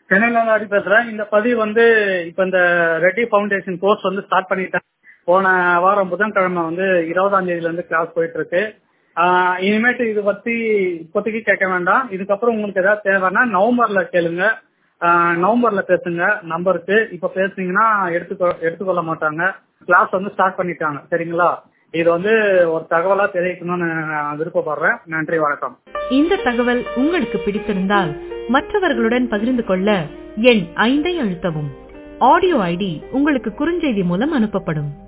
சென்னையில இருந்து ஹரி பேசுறேன் இந்த பதிவு வந்து இப்ப இந்த ரெட்டி ஃபவுண்டேஷன் கோர்ஸ் வந்து ஸ்டார்ட் பண்ணிட்டேன் போன வாரம் புதன்கிழமை வந்து இருபதாம் தேதியில இருந்து கிளாஸ் போயிட்டு இருக்கு ஆஹ் இனிமேட்டு இது பத்தி இப்போதைக்கு கேட்க வேண்டாம் இதுக்கப்புறம் உங்களுக்கு ஏதாவது தேவைன்னா நவம்பர்ல கேளுங்க ஆஹ் நவம்பர்ல பேசுங்க நம்பருக்கு இப்ப பேசுனீங்கன்னா எடுத்துக்கொ எடுத்துக்கொள்ள மாட்டாங்க கிளாஸ் வந்து ஸ்டார்ட் பண்ணிட்டாங்க சரிங்களா இது வந்து ஒரு தகவலா தெரிவிக்கணும்னு நான் விருப்பப்படுறேன் நன்றி வணக்கம் இந்த தகவல் உங்களுக்கு பிடித்திருந்தால் மற்றவர்களுடன் பகிர்ந்து கொள்ள எண் ஐந்தை அழுத்தவும் ஆடியோ ஐடி உங்களுக்கு குறுஞ்செய்தி மூலம் அனுப்பப்படும்